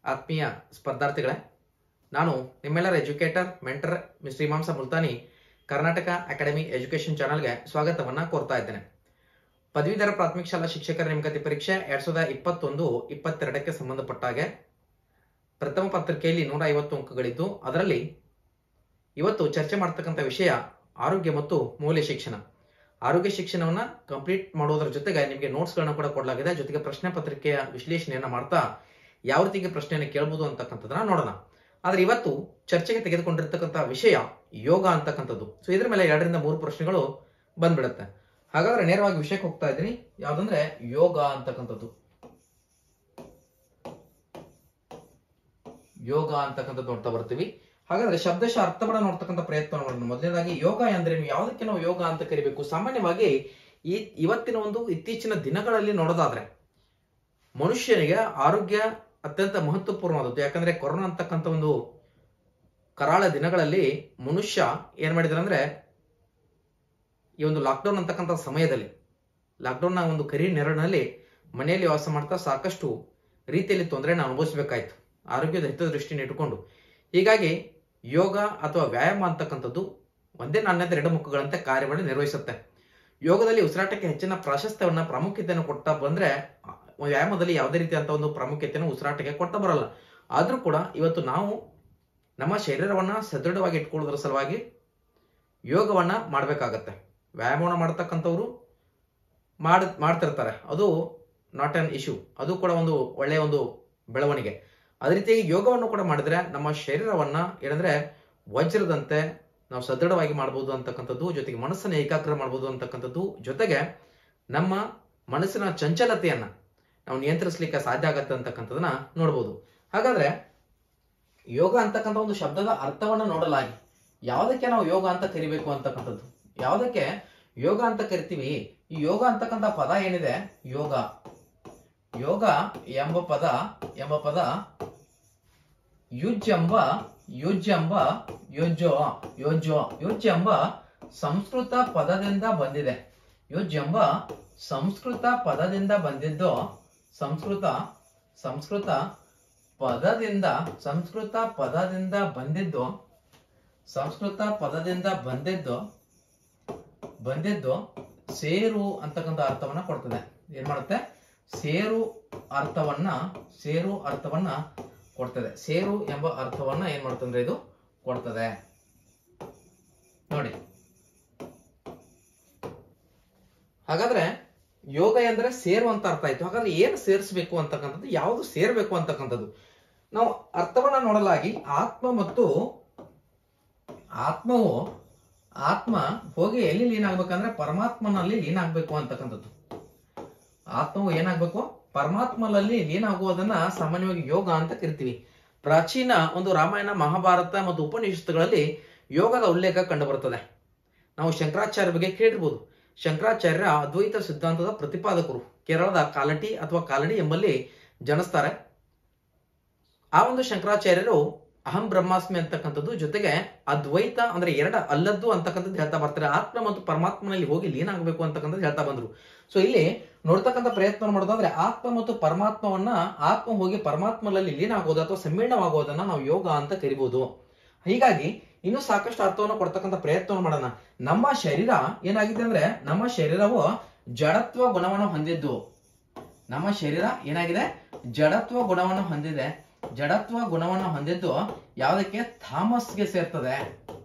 ಆತ್ಮೀಯ ಸ್ಪರ್ಧಾರ್ಥಿಗಳೇ ನಾನು ನಿಮ್ಮೆಲ್ಲರ ಎಜುಕೇಟರ್ ಮೆಂಟರ್ ಮಿಸ್ ಶ್ರೀಮಾಂಸ ಮುಲ್ತಾನಿ ಕರ್ನಾಟಕ ಅಕಾಡೆಮಿ ಎಜುಕೇಶನ್ ಚಾನಲ್ಗೆ ಸ್ವಾಗತವನ್ನ ಕೋರ್ತಾ ಇದ್ದೇನೆ ಪದವೀಧರ ಪ್ರಾಥಮಿಕ ಶಾಲಾ ಶಿಕ್ಷಕರ ನೇಮಕಾತಿ ಪರೀಕ್ಷೆ ಎರಡ್ ಸಾವಿರದ ಇಪ್ಪತ್ತೊಂದು ಇಪ್ಪತ್ತೆರಡಕ್ಕೆ ಸಂಬಂಧಪಟ್ಟ ಹಾಗೆ ಪ್ರಥಮ ಪತ್ರಿಕೆಯಲ್ಲಿ ನೂರ ಐವತ್ತು ಅಂಕಗಳಿದ್ದು ಅದರಲ್ಲಿ ಇವತ್ತು ಚರ್ಚೆ ಮಾಡ್ತಕ್ಕಂಥ ವಿಷಯ ಆರೋಗ್ಯ ಮತ್ತು ಮೌಲ್ಯ ಶಿಕ್ಷಣ ಆರೋಗ್ಯ ಶಿಕ್ಷಣವನ್ನ ಕಂಪ್ಲೀಟ್ ಮಾಡೋದ್ರ ಜೊತೆಗೆ ನಿಮಗೆ ನೋಟ್ಸ್ಗಳನ್ನ ಕೂಡ ಕೊಡಲಾಗಿದೆ ಜೊತೆಗೆ ಪ್ರಶ್ನೆ ಪತ್ರಿಕೆಯ ವಿಶ್ಲೇಷಣೆಯನ್ನ ಮಾಡ್ತಾ ಯಾವ ರೀತಿಗೆ ಪ್ರಶ್ನೆಯನ್ನು ಕೇಳಬಹುದು ಅಂತಕ್ಕಂಥದ್ದನ್ನ ನೋಡೋಣ ಆದ್ರೆ ಇವತ್ತು ಚರ್ಚೆಗೆ ತೆಗೆದುಕೊಂಡಿರ್ತಕ್ಕಂಥ ವಿಷಯ ಯೋಗ ಅಂತಕ್ಕಂಥದ್ದು ಸೊ ಇದ್ರ ಮೇಲೆ ಎರಡರಿಂದ ಮೂರು ಪ್ರಶ್ನೆಗಳು ಬಂದ್ಬಿಡುತ್ತೆ ಹಾಗಾದ್ರೆ ನೇರವಾಗಿ ವಿಷಯಕ್ಕೆ ಹೋಗ್ತಾ ಇದ್ದೀನಿ ಯಾವ್ದಂದ್ರೆ ಯೋಗ ಅಂತಕ್ಕಂಥದ್ದು ಯೋಗ ಅಂತಕ್ಕಂಥದ್ದು ನೋಡ್ತಾ ಬರ್ತೀವಿ ಹಾಗಾದ್ರೆ ಶಬ್ದಶ ಅರ್ಥವನ್ನ ನೋಡ್ತಕ್ಕಂಥ ಪ್ರಯತ್ನ ಮಾಡೋಣ ಮೊದಲನೇದಾಗಿ ಯೋಗ ಅಂದ್ರೇನು ಯಾವುದಕ್ಕೆ ನಾವು ಯೋಗ ಅಂತ ಕರಿಬೇಕು ಸಾಮಾನ್ಯವಾಗಿ ಈ ಇವತ್ತಿನ ಒಂದು ಇತ್ತೀಚಿನ ದಿನಗಳಲ್ಲಿ ನೋಡೋದಾದ್ರೆ ಮನುಷ್ಯನಿಗೆ ಆರೋಗ್ಯ ಅತ್ಯಂತ ಮಹತ್ವಪೂರ್ಣವಾದದ್ದು ಯಾಕಂದ್ರೆ ಕೊರೋನಾ ಅಂತಕ್ಕಂಥ ಒಂದು ಕರಾಳ ದಿನಗಳಲ್ಲಿ ಮನುಷ್ಯ ಏನ್ ಮಾಡಿದ್ರೆ ಅಂದ್ರೆ ಈ ಒಂದು ಲಾಕ್ಡೌನ್ ಅಂತಕ್ಕಂಥ ಸಮಯದಲ್ಲಿ ಲಾಕ್ಡೌನ್ನ ಒಂದು ಕರಿ ನೆರಳಿನಲ್ಲಿ ಮನೆಯಲ್ಲಿ ವಾಸ ಮಾಡ್ತಾ ಸಾಕಷ್ಟು ರೀತಿಯಲ್ಲಿ ತೊಂದರೆನ ಅನುಭವಿಸಬೇಕಾಯ್ತು ಆರೋಗ್ಯದ ಹಿತದೃಷ್ಟಿನ ಇಟ್ಟುಕೊಂಡು ಹೀಗಾಗಿ ಯೋಗ ಅಥವಾ ವ್ಯಾಯಾಮ ಅಂತಕ್ಕಂಥದ್ದು ಒಂದೇ ನಾಣ್ಯದ ಎರಡು ಮುಖಗಳಂತೆ ಕಾರ್ಯವನ್ನು ನಿರ್ವಹಿಸುತ್ತೆ ಯೋಗದಲ್ಲಿ ಉಸಿರಾಟಕ್ಕೆ ಹೆಚ್ಚಿನ ಪ್ರಾಶಸ್ತ್ಯವನ್ನ ಪ್ರಾಮುಖ್ಯತೆಯನ್ನು ಕೊಡ್ತಾ ಬಂದ್ರೆ ವ್ಯಾಯಾಮದಲ್ಲಿ ಯಾವುದೇ ರೀತಿಯಂತ ಒಂದು ಪ್ರಾಮುಖ್ಯತೆಯನ್ನು ಉಸಿರಾಟಕ್ಕೆ ಕೊಡ್ತಾ ಬರಲ್ಲ ಆದ್ರೂ ಕೂಡ ಇವತ್ತು ನಾವು ನಮ್ಮ ಶರೀರವನ್ನ ಸದೃಢವಾಗಿ ಇಟ್ಕೊಳ್ಳೋದ್ರ ಸಲುವಾಗಿ ಯೋಗವನ್ನ ಮಾಡ್ಬೇಕಾಗತ್ತೆ ವ್ಯಾಯಾಮವನ್ನ ಮಾಡ್ತಕ್ಕಂಥವ್ರು ಮಾಡ್ ಮಾಡ್ತಿರ್ತಾರೆ ಅದು ನಾಟ್ ಅನ್ ಇಶ್ಯೂ ಅದು ಕೂಡ ಒಂದು ಒಳ್ಳೆಯ ಒಂದು ಬೆಳವಣಿಗೆ ಅದೇ ರೀತಿಯಾಗಿ ಯೋಗವನ್ನು ಕೂಡ ಮಾಡಿದ್ರೆ ನಮ್ಮ ಶರೀರವನ್ನ ಏನಂದ್ರೆ ವಜ್ರದಂತೆ ನಾವು ಸದೃಢವಾಗಿ ಮಾಡ್ಬೋದು ಅಂತಕ್ಕಂಥದ್ದು ಜೊತೆಗೆ ಮನಸ್ಸನ್ನ ಏಕಾಗ್ರ ಮಾಡ್ಬೋದು ಅಂತಕ್ಕಂಥದ್ದು ಜೊತೆಗೆ ನಮ್ಮ ಮನಸ್ಸಿನ ಚಂಚಲತೆಯನ್ನ ನಾವು ನಿಯಂತ್ರಿಸಲಿಕ್ಕೆ ಸಾಧ್ಯ ಆಗತ್ತೆ ಅಂತಕ್ಕಂಥದನ್ನ ನೋಡ್ಬೋದು ಹಾಗಾದ್ರೆ ಯೋಗ ಅಂತಕ್ಕಂಥ ಒಂದು ಶಬ್ದದ ಅರ್ಥವನ್ನ ನೋಡಲಾಗಿ ಯಾವುದಕ್ಕೆ ನಾವು ಯೋಗ ಅಂತ ಕರಿಬೇಕು ಅಂತಕ್ಕಂಥದ್ದು ಯಾವುದಕ್ಕೆ ಯೋಗ ಅಂತ ಕರಿತೀವಿ ಈ ಯೋಗ ಅಂತಕ್ಕಂಥ ಪದ ಏನಿದೆ ಯೋಗ ಯೋಗ ಎಂಬ ಪದ ಎಂಬ ಪದ ಯುಜ್ ಎಂಬ ಯುಜ್ ಎಂಬ ಯೋಜೋ ಯೋಜೋ ಯುಜ್ ಎಂಬ ಸಂಸ್ಕೃತ ಪದದಿಂದ ಬಂದಿದೆ ಯುಜ್ ಎಂಬ ಸಂಸ್ಕೃತ ಪದದಿಂದ ಬಂದಿದ್ದು ಸಂಸ್ಕೃತ ಸಂಸ್ಕೃತ ಪದದಿಂದ ಸಂಸ್ಕೃತ ಪದದಿಂದ ಬಂದಿದ್ದು ಸಂಸ್ಕೃತ ಪದದಿಂದ ಬಂದಿದ್ದು ಬಂದಿದ್ದು ಸೇರು ಅಂತಕ್ಕಂಥ ಅರ್ಥವನ್ನ ಕೊಡ್ತದೆ ಏನ್ ಮಾಡುತ್ತೆ ಸೇರು ಅರ್ಥವನ್ನ ಸೇರು ಅರ್ಥವನ್ನ ಕೊಡ್ತದೆ ಸೇರು ಎಂಬ ಅರ್ಥವನ್ನ ಏನ್ ಮಾಡ್ತಂದ್ರೆ ಇದು ಕೊಡ್ತದೆ ನೋಡಿ ಹಾಗಾದ್ರೆ ಯೋಗ ಎಂದ್ರೆ ಸೇರು ಅಂತ ಅರ್ಥ ಆಯ್ತು ಹಾಗಾದ್ರೆ ಏನು ಸೇರಿಸಬೇಕು ಅಂತಕ್ಕಂಥದ್ದು ಯಾವುದು ಸೇರ್ಬೇಕು ಅಂತಕ್ಕಂಥದ್ದು ನಾವು ಅರ್ಥವನ್ನ ನೋಡಲಾಗಿ ಆತ್ಮ ಮತ್ತು ಆತ್ಮವು ಆತ್ಮ ಹೋಗಿ ಎಲ್ಲಿ ಲೀನ್ ಆಗ್ಬೇಕಂದ್ರೆ ಪರಮಾತ್ಮನಲ್ಲಿ ಲೀನ್ ಆಗ್ಬೇಕು ಅಂತಕ್ಕಂಥದ್ದು ಆತ್ಮವು ಏನಾಗ್ಬೇಕು ಪರಮಾತ್ಮನಲ್ಲಿ ಲೀನ್ ಆಗುವುದನ್ನ ಸಾಮಾನ್ಯವಾಗಿ ಯೋಗ ಅಂತ ಕರಿತೀವಿ ಪ್ರಾಚೀನ ಒಂದು ರಾಮಾಯಣ ಮಹಾಭಾರತ ಮತ್ತು ಉಪನಿಷತ್ತುಗಳಲ್ಲಿ ಯೋಗದ ಉಲ್ಲೇಖ ಕಂಡು ಬರುತ್ತದೆ ನಾವು ಶಂಕರಾಚಾರ್ಯ ಬಗ್ಗೆ ಕೇಳಿರ್ಬೋದು ಶಂಕರಾಚಾರ್ಯ ಅದ್ವೈತ ಸಿದ್ಧಾಂತದ ಪ್ರತಿಪಾದಕರು ಕೇರಳದ ಕಾಲಟಿ ಅಥವಾ ಕಾಲಡಿ ಎಂಬಲ್ಲಿ ಜನಿಸ್ತಾರೆ ಆ ಒಂದು ಶಂಕರಾಚಾರ್ಯರು ಅಹಂ ಬ್ರಹ್ಮಾಸ್ಮಿ ಅಂತಕ್ಕಂಥದ್ದು ಜೊತೆಗೆ ಅದ್ವೈತ ಅಂದ್ರೆ ಎರಡ ಅಲ್ಲದ್ದು ಅಂತಕ್ಕಂಥದ್ದು ಹೇಳ್ತಾ ಬರ್ತಾರೆ ಆತ್ಮ ಮತ್ತು ಪರಮಾತ್ಮನಲ್ಲಿ ಹೋಗಿ ಲೀನ್ ಆಗಬೇಕು ಅಂತಕ್ಕಂಥದ್ದು ಹೇಳ್ತಾ ಬಂದ್ರು ಸೊ ಇಲ್ಲಿ ನೋಡ್ತಕ್ಕಂಥ ಪ್ರಯತ್ನ ಮಾಡೋದಾದ್ರೆ ಆತ್ಮ ಮತ್ತು ಪರಮಾತ್ಮವನ್ನ ಆತ್ಮ ಹೋಗಿ ಪರಮಾತ್ಮನಲ್ಲಿ ಲೀನ್ ಆಗೋದು ಅಥವಾ ಸಮ್ಮಿಳನವಾಗೋದನ್ನ ನಾವು ಯೋಗ ಅಂತ ಕರಿಬಹುದು ಹೀಗಾಗಿ ಇನ್ನು ಸಾಕಷ್ಟು ಅರ್ಥವನ್ನು ಕೊಡ್ತಕ್ಕಂಥ ಪ್ರಯತ್ನವನ್ನು ಮಾಡೋಣ ನಮ್ಮ ಶರೀರ ಏನಾಗಿದೆ ಅಂದ್ರೆ ನಮ್ಮ ಶರೀರವು ಜಡತ್ವ ಗುಣವನ್ನು ಹೊಂದಿದ್ದು ನಮ್ಮ ಶರೀರ ಏನಾಗಿದೆ ಜಡತ್ವ ಗುಣವನ್ನು ಹೊಂದಿದೆ ಜಡತ್ವ ಗುಣವನ್ನು ಹೊಂದಿದ್ದು ಯಾವುದಕ್ಕೆ ಥಾಮಸ್ಗೆ ಸೇರ್ತದೆ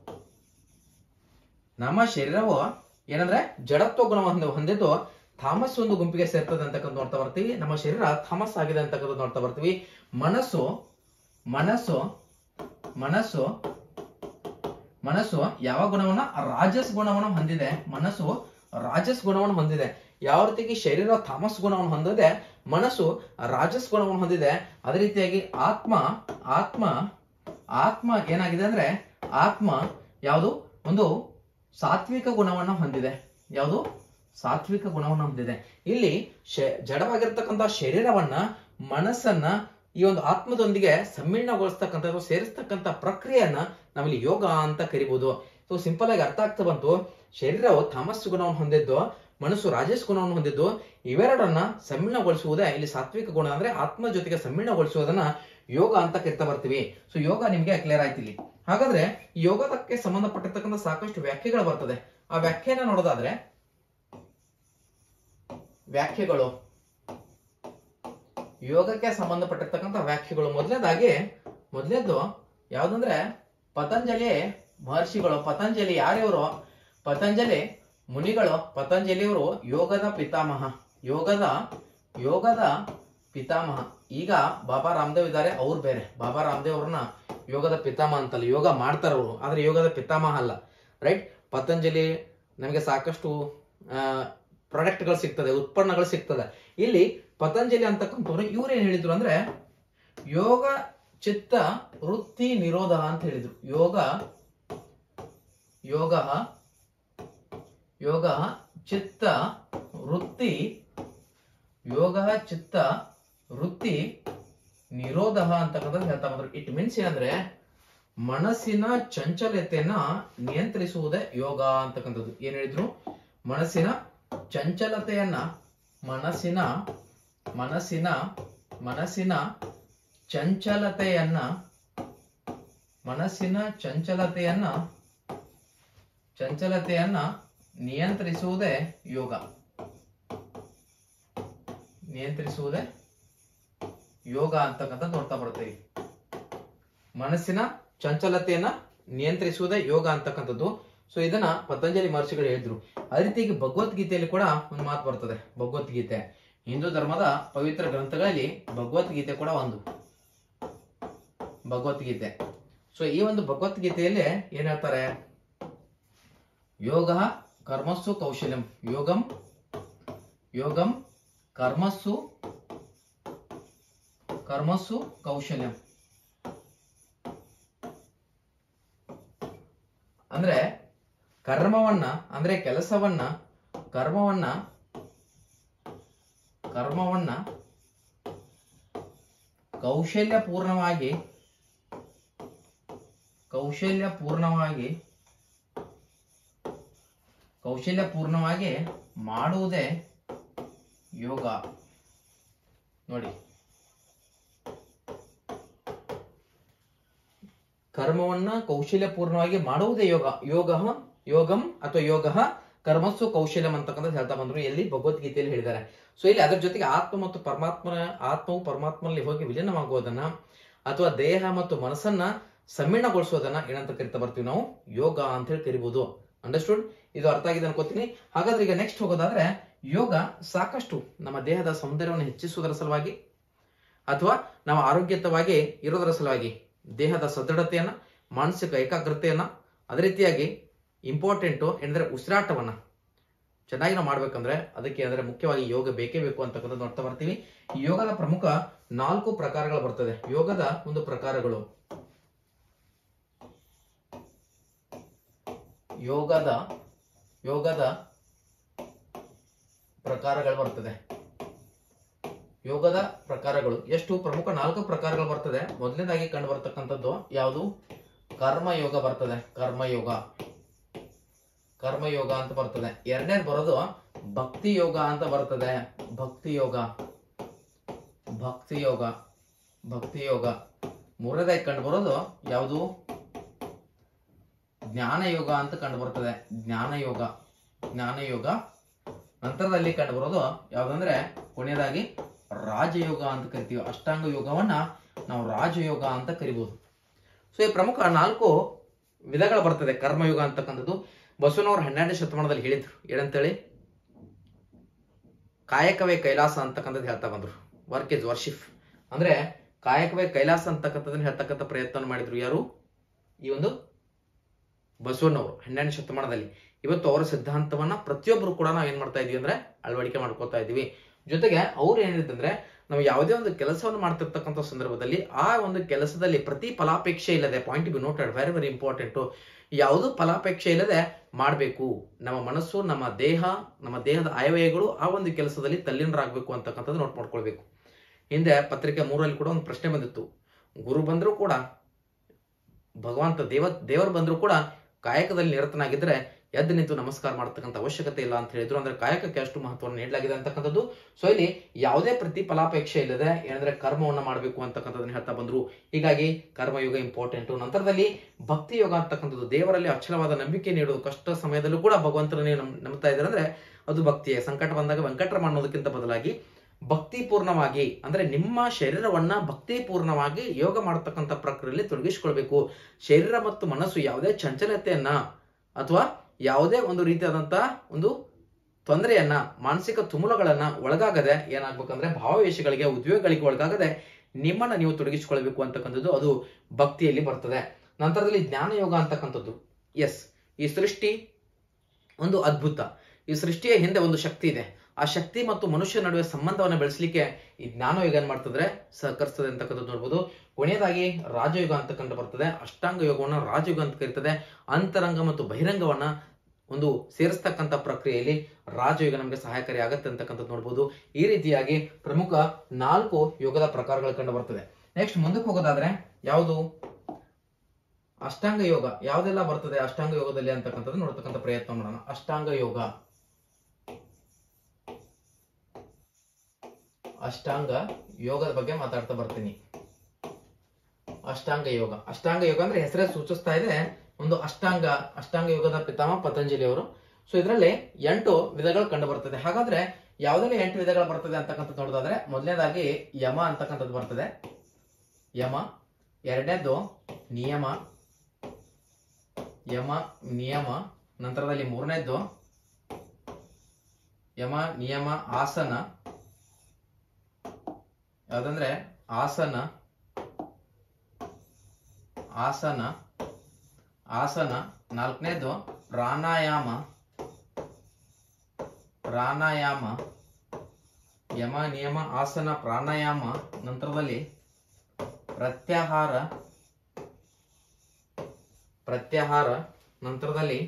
ನಮ್ಮ ಶರೀರವು ಏನಂದ್ರೆ ಜಡತ್ವ ಗುಣವನ್ನು ಹೊಂದಿದ್ದು ಥಾಮಸ್ ಒಂದು ಗುಂಪಿಗೆ ಸೇರ್ತದೆ ಅಂತಕ್ಕಂಥ ನೋಡ್ತಾ ಬರ್ತೀವಿ ನಮ್ಮ ಶರೀರ ಥಾಮಸ್ ಆಗಿದೆ ಅಂತಕ್ಕಂಥ ನೋಡ್ತಾ ಬರ್ತೀವಿ ಮನಸ್ಸು ಮನಸ್ಸು ಮನಸ್ಸು ಮನಸ್ಸು ಯಾವ ಗುಣವನ್ನ ರಾಜಸ್ ಗುಣವನ್ನು ಹೊಂದಿದೆ ಮನಸ್ಸು ರಾಜಸ್ ಗುಣವನ್ನು ಹೊಂದಿದೆ ಯಾವ ರೀತಿಯಾಗಿ ಶರೀರ ಥಾಮಸ್ ಗುಣವನ್ನು ಹೊಂದಿದೆ ಮನಸ್ಸು ರಾಜಸ್ ಗುಣವನ್ನು ಹೊಂದಿದೆ ಅದೇ ರೀತಿಯಾಗಿ ಆತ್ಮ ಆತ್ಮ ಆತ್ಮ ಏನಾಗಿದೆ ಅಂದ್ರೆ ಆತ್ಮ ಯಾವುದು ಒಂದು ಸಾತ್ವಿಕ ಗುಣವನ್ನು ಹೊಂದಿದೆ ಯಾವುದು ಸಾತ್ವಿಕ ಗುಣವನ್ನು ಹೊಂದಿದೆ ಇಲ್ಲಿ ಜಡವಾಗಿರ್ತಕ್ಕಂಥ ಶರೀರವನ್ನ ಮನಸ್ಸನ್ನ ಈ ಒಂದು ಆತ್ಮದೊಂದಿಗೆ ಸಮ್ಮಿಳನಗೊಳಿಸ್ತಕ್ಕಂಥ ಅಥವಾ ಸೇರಿಸ್ತಕ್ಕಂಥ ಪ್ರಕ್ರಿಯೆಯನ್ನ ನಾವಿಲ್ಲಿ ಯೋಗ ಅಂತ ಕರಿಬಹುದು ಸೊ ಸಿಂಪಲ್ ಆಗಿ ಅರ್ಥ ಆಗ್ತಾ ಬಂತು ಶರೀರವು ಥಾಮಸ್ ಗುಣವನ್ನು ಹೊಂದಿದ್ದು ಮನಸ್ಸು ರಾಜೇಶ್ ಗುಣವನ್ನು ಹೊಂದಿದ್ದು ಇವೆರಡನ್ನ ಸಮ್ಮಿಳನಗೊಳಿಸುವುದೇ ಇಲ್ಲಿ ಸಾತ್ವಿಕ ಗುಣ ಅಂದ್ರೆ ಆತ್ಮ ಜೊತೆಗೆ ಸಮ್ಮಿಳನಗೊಳಿಸುವುದನ್ನ ಯೋಗ ಅಂತ ಕರಿತಾ ಬರ್ತೀವಿ ಸೊ ಯೋಗ ನಿಮ್ಗೆ ಕ್ಲಿಯರ್ ಆಯ್ತು ಇಲ್ಲಿ ಹಾಗಾದ್ರೆ ಈ ಯೋಗದಕ್ಕೆ ಸಂಬಂಧಪಟ್ಟಿರ್ತಕ್ಕಂಥ ಸಾಕಷ್ಟು ವ್ಯಾಖ್ಯೆಗಳು ಬರ್ತದೆ ಆ ವ್ಯಾಖ್ಯೆನ ನೋಡೋದಾದ್ರೆ ವ್ಯಾಖ್ಯೆಗಳು ಯೋಗಕ್ಕೆ ಸಂಬಂಧಪಟ್ಟಿರ್ತಕ್ಕಂಥ ವ್ಯಾಖ್ಯೆಗಳು ಮೊದಲನೇದಾಗಿ ಮೊದಲನೇದು ಯಾವ್ದಂದ್ರೆ ಪತಂಜಲಿ ಮಹರ್ಷಿಗಳು ಪತಂಜಲಿ ಯಾರ್ಯವರು ಪತಂಜಲಿ ಮುನಿಗಳು ಪತಂಜಲಿಯವರು ಯೋಗದ ಪಿತಾಮಹ ಯೋಗದ ಯೋಗದ ಪಿತಾಮಹ ಈಗ ಬಾಬಾ ರಾಮದೇವ್ ಇದ್ದಾರೆ ಅವ್ರು ಬೇರೆ ಬಾಬಾ ರಾಮದೇವ್ ಅವ್ರನ್ನ ಯೋಗದ ಪಿತಾಮಹ ಅಂತಲ್ಲ ಯೋಗ ಮಾಡ್ತಾರ ಅವರು ಆದ್ರೆ ಯೋಗದ ಪಿತಾಮಹ ಅಲ್ಲ ರೈಟ್ ಪತಂಜಲಿ ನಮಗೆ ಸಾಕಷ್ಟು ಪ್ರಾಡಕ್ಟ್ಗಳು ಸಿಗ್ತದೆ ಉತ್ಪನ್ನಗಳು ಸಿಗ್ತದೆ ಇಲ್ಲಿ ಪತಂಜಲಿ ಅಂತಕ್ಕಂಥವ್ರು ಇವ್ರು ಏನ್ ಹೇಳಿದ್ರು ಅಂದ್ರೆ ಯೋಗ ಚಿತ್ತ ವೃತ್ತಿ ನಿರೋಧ ಅಂತ ಹೇಳಿದ್ರು ಯೋಗ ಯೋಗ ಯೋಗ ಚಿತ್ತ ವೃತ್ತಿ ಯೋಗ ಚಿತ್ತ ವೃತ್ತಿ ನಿರೋಧ ಅಂತಕ್ಕಂಥದ್ದು ಹೇಳ್ತಾ ಬಂದ್ರು ಇಟ್ ಮೀನ್ಸ್ ಏನಂದ್ರೆ ಮನಸ್ಸಿನ ಚಂಚಲತೆಯನ್ನ ನಿಯಂತ್ರಿಸುವುದೇ ಯೋಗ ಅಂತಕ್ಕಂಥದ್ದು ಏನ್ ಹೇಳಿದ್ರು ಮನಸ್ಸಿನ ಚಂಚಲತೆಯನ್ನ ಮನಸ್ಸಿನ ಮನಸ್ಸಿನ ಮನಸ್ಸಿನ ಚಂಚಲತೆಯನ್ನ ಮನಸ್ಸಿನ ಚಂಚಲತೆಯನ್ನ ಚಂಚಲತೆಯನ್ನ ನಿಯಂತ್ರಿಸುವುದೇ ಯೋಗ ನಿಯಂತ್ರಿಸುವುದೇ ಯೋಗ ಅಂತಕ್ಕಂಥ ನೋಡ್ತಾ ಬರ್ತೀವಿ ಮನಸ್ಸಿನ ಚಂಚಲತೆಯನ್ನ ನಿಯಂತ್ರಿಸುವುದೇ ಯೋಗ ಅಂತಕ್ಕಂಥದ್ದು ಸೊ ಇದನ್ನ ಪತಂಜಲಿ ಮಹರ್ಷಿಗಳು ಹೇಳಿದ್ರು ಅದೇ ರೀತಿಯಾಗಿ ಭಗವದ್ಗೀತೆಯಲ್ಲಿ ಕೂಡ ಒಂದು ಮಾತು ಬರ್ತದೆ ಭಗವದ್ಗೀತೆ ಹಿಂದೂ ಧರ್ಮದ ಪವಿತ್ರ ಗ್ರಂಥಗಳಲ್ಲಿ ಭಗವದ್ಗೀತೆ ಕೂಡ ಒಂದು ಭಗವದ್ಗೀತೆ ಸೊ ಈ ಒಂದು ಭಗವದ್ಗೀತೆಯಲ್ಲಿ ಏನ್ ಹೇಳ್ತಾರೆ ಯೋಗ ಕರ್ಮಸ್ಸು ಕೌಶಲ್ಯಂ ಯೋಗಂ ಯೋಗಂ ಕರ್ಮಸ್ಸು ಕರ್ಮಸ್ಸು ಕೌಶಲ್ಯಂ ಅಂದ್ರೆ ಕರ್ಮವನ್ನ ಅಂದ್ರೆ ಕೆಲಸವನ್ನ ಕರ್ಮವನ್ನ ಕರ್ಮವನ್ನ ಕೌಶಲ್ಯಪೂರ್ಣವಾಗಿ ಕೌಶಲ್ಯಪೂರ್ಣವಾಗಿ ಕೌಶಲ್ಯಪೂರ್ಣವಾಗಿ ಮಾಡುವುದೇ ಯೋಗ ನೋಡಿ ಕರ್ಮವನ್ನ ಕೌಶಲ್ಯಪೂರ್ಣವಾಗಿ ಮಾಡುವುದೇ ಯೋಗ ಯೋಗ ಯೋಗಂ ಅಥವಾ ಯೋಗ ಕರ್ಮಸ್ಸು ಕೌಶಲ್ಯಂ ಅಂತಕ್ಕಂಥದ್ದು ಹೇಳ್ತಾ ಬಂದ್ರು ಎಲ್ಲಿ ಭಗವದ್ಗೀತೆಯಲ್ಲಿ ಹೇಳಿದ್ದಾರೆ ಸೊ ಇಲ್ಲಿ ಅದರ ಜೊತೆಗೆ ಆತ್ಮ ಮತ್ತು ಪರಮಾತ್ಮನ ಆತ್ಮವು ಪರಮಾತ್ಮನಲ್ಲಿ ಹೋಗಿ ವಿಲೀನವಾಗುವುದನ್ನ ಅಥವಾ ದೇಹ ಮತ್ತು ಮನಸ್ಸನ್ನ ಸಮ್ಮಿಳನಗೊಳಿಸೋದನ್ನ ಏನಂತ ಕರಿತಾ ಬರ್ತೀವಿ ನಾವು ಯೋಗ ಅಂತ ಹೇಳಿ ಕರಿಬಹುದು ಅಂಡರ್ಸ್ಟುಡ್ ಇದು ಅರ್ಥ ಆಗಿದೆ ಅನ್ಕೋತೀನಿ ಹಾಗಾದ್ರೆ ಈಗ ನೆಕ್ಸ್ಟ್ ಹೋಗೋದಾದ್ರೆ ಯೋಗ ಸಾಕಷ್ಟು ನಮ್ಮ ದೇಹದ ಸೌಂದರ್ಯವನ್ನು ಹೆಚ್ಚಿಸುವುದರ ಸಲುವಾಗಿ ಅಥವಾ ನಾವು ಆರೋಗ್ಯಯುತವಾಗಿ ಇರೋದರ ಸಲುವಾಗಿ ದೇಹದ ಸದೃಢತೆಯನ್ನ ಮಾನಸಿಕ ಏಕಾಗ್ರತೆಯನ್ನ ಅದೇ ರೀತಿಯಾಗಿ ಇಂಪಾರ್ಟೆಂಟು ಏನಂದ್ರೆ ಉಸಿರಾಟವನ್ನ ಚೆನ್ನಾಗಿ ನಾವು ಮಾಡ್ಬೇಕಂದ್ರೆ ಅದಕ್ಕೆ ಅಂದ್ರೆ ಮುಖ್ಯವಾಗಿ ಯೋಗ ಬೇಕೇ ಬೇಕು ಅಂತಕ್ಕಂಥದ್ದು ನೋಡ್ತಾ ಬರ್ತೀವಿ ಈ ಯೋಗದ ಪ್ರಮುಖ ನಾಲ್ಕು ಪ್ರಕಾರಗಳು ಬರ್ತದೆ ಯೋಗದ ಒಂದು ಪ್ರಕಾರಗಳು ಯೋಗದ ಯೋಗದ ಪ್ರಕಾರಗಳು ಬರ್ತದೆ ಯೋಗದ ಪ್ರಕಾರಗಳು ಎಷ್ಟು ಪ್ರಮುಖ ನಾಲ್ಕು ಪ್ರಕಾರಗಳು ಬರ್ತದೆ ಮೊದಲನೇದಾಗಿ ಕಂಡು ಬರ್ತಕ್ಕಂಥದ್ದು ಯಾವುದು ಕರ್ಮಯೋಗ ಬರ್ತದೆ ಕರ್ಮಯೋಗ ಕರ್ಮಯೋಗ ಅಂತ ಬರ್ತದೆ ಎರಡನೇದು ಬರೋದು ಭಕ್ತಿ ಯೋಗ ಅಂತ ಬರ್ತದೆ ಭಕ್ತಿ ಯೋಗ ಭಕ್ತಿ ಯೋಗ ಭಕ್ತಿ ಯೋಗ ಮೂರನೇದಾಗಿ ಕಂಡು ಬರೋದು ಯಾವುದು ಜ್ಞಾನ ಯೋಗ ಅಂತ ಕಂಡು ಬರ್ತದೆ ಜ್ಞಾನ ಯೋಗ ಜ್ಞಾನ ಯೋಗ ನಂತರದಲ್ಲಿ ಕಂಡು ಬರೋದು ಯಾವ್ದಂದ್ರೆ ಕೊನೆಯದಾಗಿ ರಾಜಯೋಗ ಅಂತ ಕರಿತೀವಿ ಅಷ್ಟಾಂಗ ಯೋಗವನ್ನ ನಾವು ರಾಜಯೋಗ ಅಂತ ಕರಿಬಹುದು ಸೊ ಈ ಪ್ರಮುಖ ನಾಲ್ಕು ವಿಧಗಳು ಬರ್ತದೆ ಕರ್ಮಯುಗ ಅಂತಕ್ಕಂಥದ್ದು ಬಸವನವರು ಹನ್ನೆರಡನೇ ಶತಮಾನದಲ್ಲಿ ಹೇಳಿದ್ರು ಏನಂತೇಳಿ ಕಾಯಕವೇ ಕೈಲಾಸ ಅಂತಕ್ಕಂಥದ್ದು ಹೇಳ್ತಾ ಬಂದ್ರು ವರ್ಕ್ ಇಸ್ ವರ್ಷಿಪ್ ಅಂದ್ರೆ ಕಾಯಕವೇ ಕೈಲಾಸ ಅಂತಕ್ಕಂಥದ್ದನ್ನ ಹೇಳ್ತಕ್ಕಂಥ ಪ್ರಯತ್ನ ಮಾಡಿದ್ರು ಯಾರು ಈ ಒಂದು ಬಸವಣ್ಣವರು ಹನ್ನೆರಡನೇ ಶತಮಾನದಲ್ಲಿ ಇವತ್ತು ಅವರ ಸಿದ್ಧಾಂತವನ್ನ ಪ್ರತಿಯೊಬ್ಬರು ಕೂಡ ನಾವು ಏನ್ ಮಾಡ್ತಾ ಇದೀವಿ ಅಂದ್ರೆ ಅಳವಡಿಕೆ ಮಾಡ್ಕೊತಾ ಇದೀವಿ ಜೊತೆಗೆ ಅವ್ರು ಏನಿರ್ತಂದ್ರೆ ನಾವು ಯಾವುದೇ ಒಂದು ಕೆಲಸವನ್ನು ಮಾಡ್ತಿರ್ತಕ್ಕಂಥ ಸಂದರ್ಭದಲ್ಲಿ ಆ ಒಂದು ಕೆಲಸದಲ್ಲಿ ಪ್ರತಿ ಫಲಾಪೇಕ್ಷೆ ಇಲ್ಲದೆ point be noted very very important ಯಾವುದು ಫಲಾಪೇಕ್ಷೆ ಇಲ್ಲದೆ ಮಾಡಬೇಕು ನಮ್ಮ ಮನಸ್ಸು ನಮ್ಮ ದೇಹ ನಮ್ಮ ದೇಹದ ಆಯವ್ಯಯಗಳು ಆ ಒಂದು ಕೆಲಸದಲ್ಲಿ ತಲ್ಲೀನರಾಗಬೇಕು ಅಂತಕ್ಕಂಥದ್ದು ನೋಟ್ ಮಾಡ್ಕೊಳ್ಬೇಕು ಹಿಂದೆ ಪತ್ರಿಕೆ ಮೂರಲ್ಲಿ ಕೂಡ ಒಂದು ಪ್ರಶ್ನೆ ಬಂದಿತ್ತು ಗುರು ಬಂದರೂ ಕೂಡ ಭಗವಂತ ದೇವ ದೇವರು ಬಂದರೂ ಕೂಡ ಕಾಯಕದಲ್ಲಿ ನಿರತನಾಗಿದ್ರೆ ಎದ್ದು ನಿಂತು ನಮಸ್ಕಾರ ಮಾಡ್ತಕ್ಕಂಥ ಅವಶ್ಯಕತೆ ಇಲ್ಲ ಅಂತ ಹೇಳಿದ್ರು ಅಂದ್ರೆ ಕಾಯಕಕ್ಕೆ ಅಷ್ಟು ಮಹತ್ವವನ್ನು ನೀಡಲಾಗಿದೆ ಅಂತಕ್ಕಂಥದ್ದು ಸೊ ಇಲ್ಲಿ ಯಾವುದೇ ಪ್ರತಿಫಲಾಪೇಕ್ಷೆ ಇಲ್ಲದೆ ಏನಂದ್ರೆ ಕರ್ಮವನ್ನ ಮಾಡಬೇಕು ಅಂತಕ್ಕಂಥದ್ದನ್ನ ಹೇಳ್ತಾ ಬಂದ್ರು ಹೀಗಾಗಿ ಕರ್ಮಯೋಗ ಇಂಪಾರ್ಟೆಂಟ್ ನಂತರದಲ್ಲಿ ಭಕ್ತಿ ಯೋಗ ಅಂತಕ್ಕಂಥದ್ದು ದೇವರಲ್ಲಿ ಅಚಲವಾದ ನಂಬಿಕೆ ನೀಡೋದು ಕಷ್ಟ ಸಮಯದಲ್ಲೂ ಕೂಡ ಭಗವಂತನೇ ನಮ್- ನಂಬ್ತಾ ಇದ್ದಾರೆ ಅಂದ್ರೆ ಅದು ಭಕ್ತಿಯೇ ಸಂಕಟ ಬಂದಾಗ ವೆಂಕಟರಮ ಅನ್ನೋದಕ್ಕಿಂತ ಬದಲಾಗಿ ಭಕ್ತಿಪೂರ್ಣವಾಗಿ ಅಂದ್ರೆ ನಿಮ್ಮ ಶರೀರವನ್ನ ಭಕ್ತಿಪೂರ್ಣವಾಗಿ ಯೋಗ ಮಾಡತಕ್ಕಂಥ ಪ್ರಕ್ರಿಯೆಯಲ್ಲಿ ತೊಡಗಿಸಿಕೊಳ್ಬೇಕು ಶರೀರ ಮತ್ತು ಮನಸ್ಸು ಯಾವುದೇ ಚಂಚಲತೆಯನ್ನ ಅಥವಾ ಯಾವುದೇ ಒಂದು ರೀತಿಯಾದಂತಹ ಒಂದು ತೊಂದರೆಯನ್ನ ಮಾನಸಿಕ ತುಮುಲಗಳನ್ನ ಒಳಗಾಗದೆ ಏನಾಗ್ಬೇಕಂದ್ರೆ ಭಾವವೇಶಗಳಿಗೆ ಉದ್ವೇಗಗಳಿಗೆ ಒಳಗಾಗದೆ ನಿಮ್ಮನ್ನ ನೀವು ತೊಡಗಿಸಿಕೊಳ್ಬೇಕು ಅಂತಕ್ಕಂಥದ್ದು ಅದು ಭಕ್ತಿಯಲ್ಲಿ ಬರ್ತದೆ ನಂತರದಲ್ಲಿ ಜ್ಞಾನ ಯೋಗ ಅಂತಕ್ಕಂಥದ್ದು ಎಸ್ ಈ ಸೃಷ್ಟಿ ಒಂದು ಅದ್ಭುತ ಈ ಸೃಷ್ಟಿಯ ಹಿಂದೆ ಒಂದು ಶಕ್ತಿ ಇದೆ ಆ ಶಕ್ತಿ ಮತ್ತು ಮನುಷ್ಯ ನಡುವೆ ಸಂಬಂಧವನ್ನು ಬೆಳೆಸಲಿಕ್ಕೆ ಈ ಜ್ಞಾನಯುಗ ಏನ್ ಮಾಡ್ತದ್ರೆ ಸಹಕರಿಸ್ತದೆ ಅಂತಕ್ಕಂಥದ್ದು ನೋಡ್ಬೋದು ಕೊನೆಯದಾಗಿ ರಾಜಯುಗ ಅಂತ ಕಂಡು ಬರ್ತದೆ ಅಷ್ಟಾಂಗ ಯೋಗವನ್ನ ರಾಜಯುಗ ಅಂತ ಕರೀತದೆ ಅಂತರಂಗ ಮತ್ತು ಬಹಿರಂಗವನ್ನ ಒಂದು ಸೇರಿಸ್ತಕ್ಕಂಥ ಪ್ರಕ್ರಿಯೆಯಲ್ಲಿ ರಾಜಯುಗ ನಮಗೆ ಸಹಾಯಕಾರಿ ಆಗತ್ತೆ ಅಂತಕ್ಕಂಥದ್ದು ನೋಡ್ಬೋದು ಈ ರೀತಿಯಾಗಿ ಪ್ರಮುಖ ನಾಲ್ಕು ಯೋಗದ ಪ್ರಕಾರಗಳು ಕಂಡು ಬರ್ತದೆ ನೆಕ್ಸ್ಟ್ ಮುಂದಕ್ಕೆ ಹೋಗೋದಾದ್ರೆ ಯಾವುದು ಅಷ್ಟಾಂಗ ಯೋಗ ಯಾವ್ದೆಲ್ಲ ಬರ್ತದೆ ಅಷ್ಟಾಂಗ ಯೋಗದಲ್ಲಿ ಅಂತಕ್ಕಂಥದ್ದು ನೋಡ್ತಕ್ಕಂಥ ಪ್ರಯತ್ನ ಮಾಡೋಣ ಅಷ್ಟಾಂಗ ಯೋಗ ಅಷ್ಟಾಂಗ ಯೋಗದ ಬಗ್ಗೆ ಮಾತಾಡ್ತಾ ಬರ್ತೀನಿ ಅಷ್ಟಾಂಗ ಯೋಗ ಅಷ್ಟಾಂಗ ಯೋಗ ಅಂದ್ರೆ ಹೆಸರೇ ಸೂಚಿಸ್ತಾ ಇದೆ ಒಂದು ಅಷ್ಟಾಂಗ ಅಷ್ಟಾಂಗ ಯೋಗದ ಪಿತಾಮಹ ಪತಂಜಲಿ ಅವರು ಸೊ ಇದರಲ್ಲಿ ಎಂಟು ವಿಧಗಳು ಕಂಡು ಬರ್ತದೆ ಹಾಗಾದ್ರೆ ಯಾವ್ದೆಲ್ಲ ಎಂಟು ವಿಧಗಳು ಬರ್ತದೆ ಅಂತಕ್ಕಂಥದ್ದು ನೋಡೋದಾದ್ರೆ ಮೊದಲನೇದಾಗಿ ಯಮ ಅಂತಕ್ಕಂಥದ್ದು ಬರ್ತದೆ ಯಮ ಎರಡನೇದು ನಿಯಮ ಯಮ ನಿಯಮ ನಂತರದಲ್ಲಿ ಮೂರನೇದ್ದು ಯಮ ನಿಯಮ ಆಸನ ಯಾವ್ದಂದ್ರೆ ಆಸನ ಆಸನ ಆಸನ ನಾಲ್ಕನೇದು ಪ್ರಾಣಾಯಾಮ ಪ್ರಾಣಾಯಾಮ ಯಮ ನಿಯಮ ಆಸನ ಪ್ರಾಣಾಯಾಮ ನಂತರದಲ್ಲಿ ಪ್ರತ್ಯಾಹಾರ ಪ್ರತ್ಯಾಹಾರ ನಂತರದಲ್ಲಿ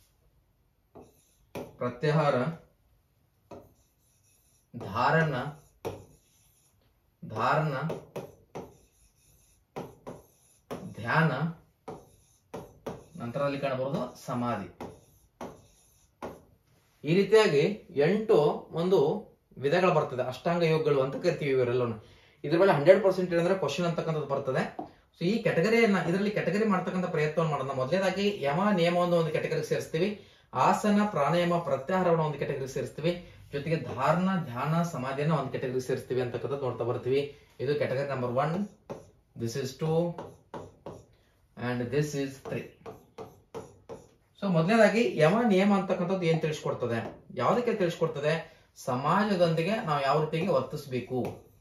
ಪ್ರತ್ಯಾಹಾರ ಧಾರಣ ಧಾರಣ ಧ್ಯಾನ ನಂತರದಲ್ಲಿ ಕಾಣಬಹುದು ಸಮಾಧಿ ಈ ರೀತಿಯಾಗಿ ಎಂಟು ಒಂದು ವಿಧಗಳು ಬರ್ತದೆ ಅಷ್ಟಾಂಗ ಯೋಗಗಳು ಅಂತ ಕರಿತೀವಿ ಇವರೆಲ್ಲವನ್ನು ಇದ್ರ ಮೇಲೆ ಹಂಡ್ರೆಡ್ ಪರ್ಸೆಂಟ್ ಏನಂದ್ರೆ ಕ್ವಶನ್ ಅಂತಕ್ಕಂಥದ್ದು ಬರ್ತದೆ ಸೊ ಈ ಕೆಟಗರಿಯನ್ನ ಇದರಲ್ಲಿ ಕೆಟಗರಿ ಮಾಡ್ತಕ್ಕಂಥ ಪ್ರಯತ್ನವನ್ನು ಮಾಡೋಣ ಮೊದಲನೇದಾಗಿ ಯಮ ನಿಯಮವನ್ನು ಒಂದು ಕೆಟಗರಿಗೆ ಸೇರಿಸ್ತೀವಿ ಆಸನ ಪ್ರಾಣಾಯಾಮ ಪ್ರತ್ಯಾಹಾರವನ್ನು ಒಂದು ಕೆಟಗರಿಗೆ ಸೇರಿಸ್ತೀವಿ ಜೊತೆಗೆ ಧಾರಣ ಧ್ಯಾನ ಸಮಾಧಿಯನ್ನ ಒಂದು ಕೆಟಗರಿಗೆ ಸೇರಿಸ್ತೀವಿ ಅಂತಕ್ಕಂಥದ್ದು ನೋಡ್ತಾ ಬರ್ತೀವಿ ಇದು category number one this is two and this is three so ಮೊದಲನೇದಾಗಿ ಯಮ ನಿಯಮ ಅಂತಕ್ಕಂಥದ್ದು ಏನ್ ತಿಳಿಸ್ಕೊಡ್ತದೆ ಯಾವುದಕ್ಕೆ ತಿಳಿಸ್ಕೊಡ್ತದೆ ಸಮಾಜದೊಂದಿಗೆ ನಾವು ಯಾವ ರೀತಿಯಾಗಿ ವರ್ತಿಸಬೇಕು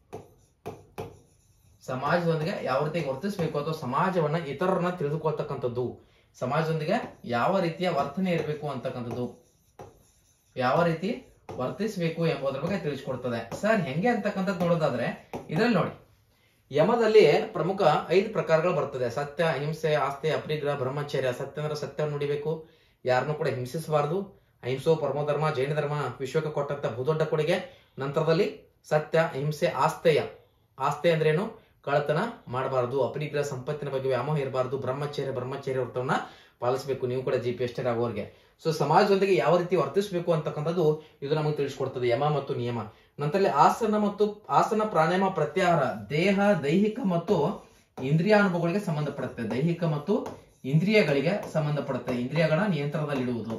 ಸಮಾಜದೊಂದಿಗೆ ಯಾವ ರೀತಿಯಾಗಿ ವರ್ತಿಸಬೇಕು ಅಥವಾ ಸಮಾಜವನ್ನ ಇತರರನ್ನ ತಿಳಿದುಕೊಳ್ತಕ್ಕಂಥದ್ದು ಸಮಾಜದೊಂದಿಗೆ ಯಾವ ರೀತಿಯ ವರ್ತನೆ ಇರಬೇಕು ಅಂತಕ್ಕಂಥದ್ದು ಯಾವ ರೀತಿ ವರ್ತಿಸಬೇಕು ಎಂಬುದರ ಬಗ್ಗೆ ತಿಳಿಸ್ಕೊಡ್ತದೆ ಸರ್ ಹೆಂಗೆ ಅಂತಕ್ಕಂಥದ್ದು ನೋಡೋದಾದ್ರೆ ಇದ್ರಲ್ಲಿ ನೋಡಿ ಯಮದಲ್ಲಿ ಪ್ರಮುಖ ಐದು ಪ್ರಕಾರಗಳು ಬರ್ತದೆ ಸತ್ಯ ಅಹಿಂಸೆ ಆಸ್ತಿ ಅಪರಿಗ್ರಹ ಬ್ರಹ್ಮಚರ್ಯ ಸತ್ಯ ಅಂದ್ರೆ ಸತ್ಯವನ್ನು ನುಡಿಬೇಕು ಯಾರನ್ನೂ ಕೂಡ ಹಿಂಸಿಸಬಾರದು ಅಹಿಂಸೋ ಪರಮಧರ್ಮ ಜೈನ ಧರ್ಮ ವಿಶ್ವಕ್ಕೆ ಕೊಟ್ಟಂತ ಬಹುದೊಡ್ಡ ಕೊಡುಗೆ ನಂತರದಲ್ಲಿ ಸತ್ಯ ಅಹಿಂಸೆ ಆಸ್ತೆಯ ಆಸ್ತೆ ಅಂದ್ರೇನು ಕಳತನ ಮಾಡಬಾರದು ಅಪರಿಗ್ರಹ ಸಂಪತ್ತಿನ ಬಗ್ಗೆ ವ್ಯಾಮೋಹ ಇರಬಾರದು ಬ್ರಹ್ಮಚರ್ಯ ಬ್ರಹ್ಮಚರ್ಯ ವೃತ್ತವನ್ನ ಪಾಲಿಸಬೇಕು ನೀವು ಕೂಡ ಜಿ ಪಿ ಎಸ್ ಆಗೋರ್ಗೆ ಸೊ ಸಮಾಜದೊಂದಿಗೆ ಯಾವ ರೀತಿ ವರ್ತಿಸಬೇಕು ಅಂತಕ್ಕಂಥದ್ದು ಇದು ನಮಗೆ ತಿಳಿಸ್ಕೊಡ್ತದೆ ಯಮ ಮತ್ತು ನಿಯಮ ನಂತರದಲ್ಲಿ ಆಸನ ಮತ್ತು ಆಸನ ಪ್ರಾಣಾಯಾಮ ಪ್ರತ್ಯಾಹಾರ ದೇಹ ದೈಹಿಕ ಮತ್ತು ಇಂದ್ರಿಯಾನುಭವಗಳಿಗೆ ಸಂಬಂಧಪಡುತ್ತೆ ದೈಹಿಕ ಮತ್ತು ಇಂದ್ರಿಯಗಳಿಗೆ ಸಂಬಂಧಪಡುತ್ತೆ ಇಂದ್ರಿಯಗಳ ನಿಯಂತ್ರಣದಲ್ಲಿಡುವುದು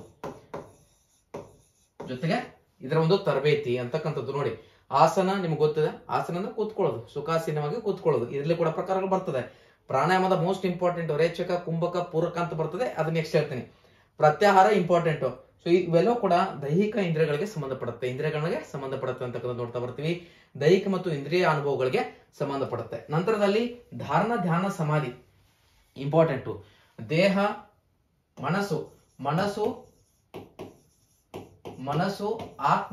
ಜೊತೆಗೆ ಇದರ ಒಂದು ತರಬೇತಿ ಅಂತಕ್ಕಂಥದ್ದು ನೋಡಿ ಆಸನ ನಿಮ್ಗೆ ಗೊತ್ತಿದೆ ಆಸನ ಅಂದ್ರೆ ಕೂತ್ಕೊಳ್ಳೋದು ಸುಖಾಸೀನವಾಗಿ ಕೂತ್ಕೊಳ್ಳೋದು ಇದರಲ್ಲಿ ಕೂಡ ಪ್ರಕಾರಗಳು ಬರ್ತದೆ ಪ್ರಾಣಾಯಾಮದ ಮೋಸ್ಟ್ ಇಂಪಾರ್ಟೆಂಟ್ ರೇಚಕ ಕುಂಭಕ ಪೂರಕ ಅಂತ ಬರ್ತದೆ ಅದನ್ನ ನೆಕ್ಸ್ಟ್ ಹೇಳ್ತೀನಿ ಪ್ರತ್ಯಾಹಾರ ಇಂಪಾರ್ಟೆಂಟ್ ಸೊ ಇವೆಲ್ಲವೂ ಕೂಡ ದೈಹಿಕ ಇಂದ್ರಿಯಗಳಿಗೆ ಸಂಬಂಧಪಡುತ್ತೆ ಇಂದ್ರಿಯಗಳಿಗೆ ಸಂಬಂಧಪಡುತ್ತೆ ಅಂತಕ್ಕಂಥ ನೋಡ್ತಾ ಬರ್ತೀವಿ ದೈಹಿಕ ಮತ್ತು ಇಂದ್ರಿಯ ಅನುಭವಗಳಿಗೆ ಸಂಬಂಧಪಡುತ್ತೆ ನಂತರದಲ್ಲಿ ಧಾರಣ ಧ್ಯಾನ ಸಮಾಧಿ ಇಂಪಾರ್ಟೆಂಟು ದೇಹ ಮನಸ್ಸು ಮನಸ್ಸು ಮನಸ್ಸು ಆತ್ಮ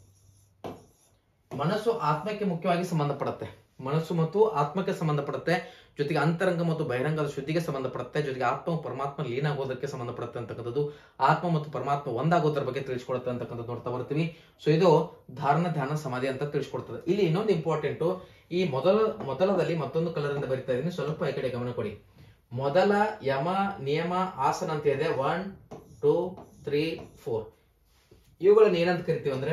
ಮನಸ್ಸು ಆತ್ಮಕ್ಕೆ ಮುಖ್ಯವಾಗಿ ಸಂಬಂಧಪಡುತ್ತೆ ಮನಸ್ಸು ಮತ್ತು ಆತ್ಮಕ್ಕೆ ಸಂಬಂಧಪಡುತ್ತೆ ಜೊತೆಗೆ ಅಂತರಂಗ ಮತ್ತು ಬಹಿರಂಗದ ಶುದ್ಧಿಗೆ ಸಂಬಂಧಪಡುತ್ತೆ ಜೊತೆಗೆ ಆತ್ಮ ಪರಮಾತ್ಮ ಲೀನ ಆಗೋದಕ್ಕೆ ಸಂಬಂಧಪಡುತ್ತೆ ಅಂತಕ್ಕಂಥದ್ದು ಆತ್ಮ ಮತ್ತು ಪರಮಾತ್ಮ ಒಂದಾಗೋದ್ರ ಬಗ್ಗೆ ತಿಳಿಸ್ಕೊಡುತ್ತೆ ಅಂತಕ್ಕಂಥದ್ದು ನೋಡ್ತಾ ಬರ್ತೀವಿ ಸೊ ಇದು ಧಾರಣ ಧ್ಯಾನ ಸಮಾಧಿ ಅಂತ ತಿಳಿಸ್ಕೊಡ್ತದೆ ಇಲ್ಲಿ ಇನ್ನೊಂದು ಇಂಪಾರ್ಟೆಂಟ್ ಈ ಮೊದಲ ಮೊದಲದಲ್ಲಿ ಮತ್ತೊಂದು ಕಲರ್ ಇಂದ ಬರಿತಾ ಇದೀನಿ ಸ್ವಲ್ಪ ಈ ಕಡೆ ಗಮನ ಕೊಡಿ ಮೊದಲ ಯಮ ನಿಯಮ ಆಸನ ಅಂತ ಇದೆ ಒನ್ ಟೂ ತ್ರೀ ಫೋರ್ ಇವುಗಳನ್ನ ಏನಂತ ಕರಿತೀವಿ ಅಂದ್ರೆ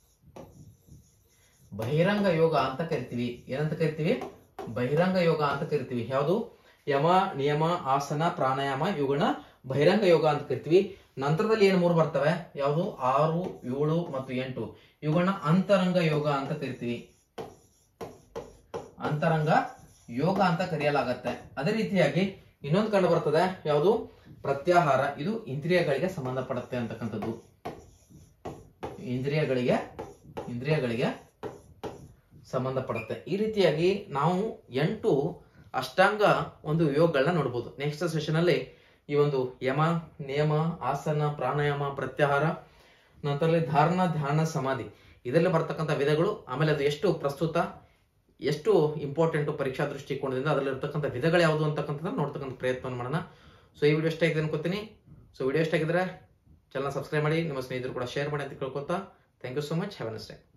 ಬಹಿರಂಗ ಯೋಗ ಅಂತ ಕರಿತೀವಿ ಏನಂತ ಕರಿತೀವಿ ಬಹಿರಂಗ ಯೋಗ ಅಂತ ಕರಿತೀವಿ ಯಾವುದು ಯಮ ನಿಯಮ ಆಸನ ಪ್ರಾಣಾಯಾಮ ಇವುಗಳನ್ನ ಬಹಿರಂಗ ಯೋಗ ಅಂತ ಕರಿತೀವಿ ನಂತರದಲ್ಲಿ ಏನು ಮೂರು ಬರ್ತವೆ ಯಾವುದು ಆರು ಏಳು ಮತ್ತು ಎಂಟು ಇವುಗಳನ್ನ ಅಂತರಂಗ ಯೋಗ ಅಂತ ಕರಿತೀವಿ ಅಂತರಂಗ ಯೋಗ ಅಂತ ಕರೆಯಲಾಗತ್ತೆ ಅದೇ ರೀತಿಯಾಗಿ ಇನ್ನೊಂದು ಕಂಡು ಬರ್ತದೆ ಯಾವುದು ಪ್ರತ್ಯಾಹಾರ ಇದು ಇಂದ್ರಿಯಗಳಿಗೆ ಸಂಬಂಧಪಡುತ್ತೆ ಅಂತಕ್ಕಂಥದ್ದು ಇಂದ್ರಿಯಗಳಿಗೆ ಇಂದ್ರಿಯಗಳಿಗೆ ಸಂಬಂಧಪಡುತ್ತೆ ಈ ರೀತಿಯಾಗಿ ನಾವು ಎಂಟು ಅಷ್ಟಾಂಗ ಒಂದು ಯೋಗಗಳನ್ನ ನೋಡ್ಬೋದು ನೆಕ್ಸ್ಟ್ ಸೆಷನ್ ಅಲ್ಲಿ ಈ ಒಂದು ಯಮ ನಿಯಮ ಆಸನ ಪ್ರಾಣಾಯಾಮ ಪ್ರತ್ಯಾಹಾರ ನಂತರದಲ್ಲಿ ಧಾರಣ ಧ್ಯಾನ ಸಮಾಧಿ ಇದರಲ್ಲಿ ಬರ್ತಕ್ಕಂಥ ವಿಧಗಳು ಆಮೇಲೆ ಅದು ಎಷ್ಟು ಪ್ರಸ್ತುತ ಎಷ್ಟು ಇಂಪಾರ್ಟೆಂಟ್ ಪರೀಕ್ಷಾ ದೃಷ್ಟಿಕೋನದಿಂದ ಅದರಲ್ಲಿ ಇರ್ತಕ್ಕಂಥ ವಿಧಗಳು ಯಾವುದು ಅಂತಕ್ಕಂಥದ್ದನ್ನ ನೋಡ್ತಕ್ಕಂಥ ಪ್ರಯತ್ನ ಮಾಡೋಣ ಸೊ ಈ ವಿಡಿಯೋ ಇಷ್ಟ ಆಗಿದೆ ಅನ್ಕೋತೀನಿ ಸೊ ವಿಡಿಯೋ ಇಷ್ಟ ಆಗಿದ್ರೆ ಚಾನಲ್ ಸಬ್ಸ್ಕ್ರೈಬ್ ಮಾಡಿ ನಿಮ್ಮ ಸ್ನೇಹಿತರು ಕೂಡ ಶೇರ್ ಮಾಡಿ ಅಂತ ಕೇಳ್ಕೊತಾ thank you so much have a day